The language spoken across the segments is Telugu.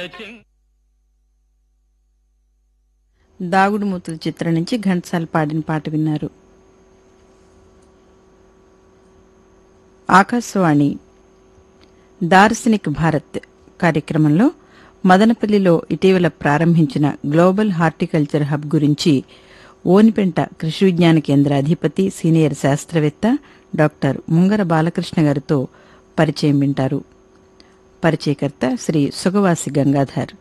దాగుడు మూతుల చిత్రం నుంచి ఘంటసాల పాడిన పాట విన్నారు ఆకాశవాణి దార్శనిక్ భారత్ కార్యక్రమంలో మదనపల్లిలో ఇటీవల ప్రారంభించిన గ్లోబల్ హార్టికల్చర్ హబ్ గురించి ఓనిపెంట కృషి విజ్ఞాన కేంద్ర అధిపతి సీనియర్ శాస్త్రవేత్త డాక్టర్ ముంగర బాలకృష్ణ గారితో పరిచయం వింటారు పరిచయకర్త శ్రీ సుగవాసి గంగాధర్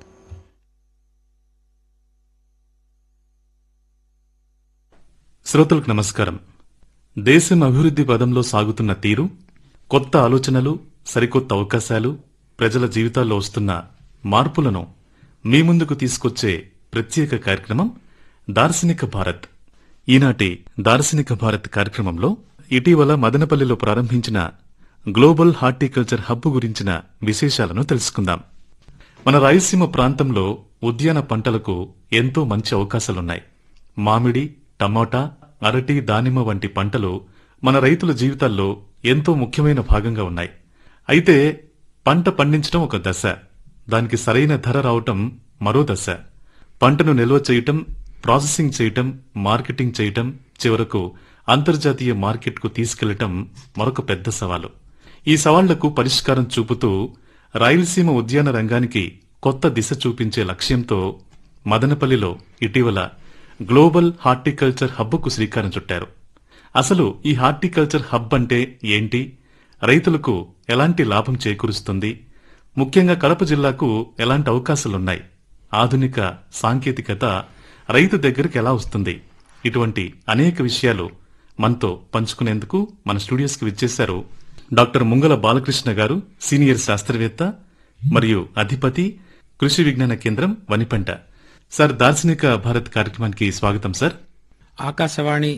శ్రోతలకు నమస్కారం దేశం అభివృద్ధి పదంలో సాగుతున్న తీరు కొత్త ఆలోచనలు సరికొత్త అవకాశాలు ప్రజల జీవితాల్లో వస్తున్న మార్పులను మీ ముందుకు తీసుకొచ్చే ప్రత్యేక కార్యక్రమం దార్శనిక భారత్ ఈనాటి దార్శనిక భారత్ కార్యక్రమంలో ఇటీవల మదనపల్లిలో ప్రారంభించిన గ్లోబల్ హార్టికల్చర్ హబ్ గురించిన విశేషాలను తెలుసుకుందాం మన రాయలసీమ ప్రాంతంలో ఉద్యాన పంటలకు ఎంతో మంచి అవకాశాలున్నాయి మామిడి టమోటా అరటి దానిమ్మ వంటి పంటలు మన రైతుల జీవితాల్లో ఎంతో ముఖ్యమైన భాగంగా ఉన్నాయి అయితే పంట పండించడం ఒక దశ దానికి సరైన ధర రావటం మరో దశ పంటను నిల్వ చేయటం ప్రాసెసింగ్ చేయటం మార్కెటింగ్ చేయటం చివరకు అంతర్జాతీయ మార్కెట్కు తీసుకెళ్లటం మరొక పెద్ద సవాలు ఈ సవాళ్లకు పరిష్కారం చూపుతూ రాయలసీమ ఉద్యాన రంగానికి కొత్త దిశ చూపించే లక్ష్యంతో మదనపల్లిలో ఇటీవల గ్లోబల్ హార్టికల్చర్ హబ్కు శ్రీకారం చుట్టారు అసలు ఈ హార్టికల్చర్ హబ్ అంటే ఏంటి రైతులకు ఎలాంటి లాభం చేకూరుస్తుంది ముఖ్యంగా కడప జిల్లాకు ఎలాంటి అవకాశాలున్నాయి ఆధునిక సాంకేతికత రైతు దగ్గరికి ఎలా వస్తుంది ఇటువంటి అనేక విషయాలు మనతో పంచుకునేందుకు మన స్టూడియోస్కి విచ్చేశారు డాక్టర్ ముంగల బాలకృష్ణ గారు సీనియర్ శాస్త్రవేత్త మరియు అధిపతి కృషి విజ్ఞాన కేంద్రం వనిపంట సార్ దార్శనిక భారత్ కార్యక్రమానికి స్వాగతం సార్ ఆకాశవాణి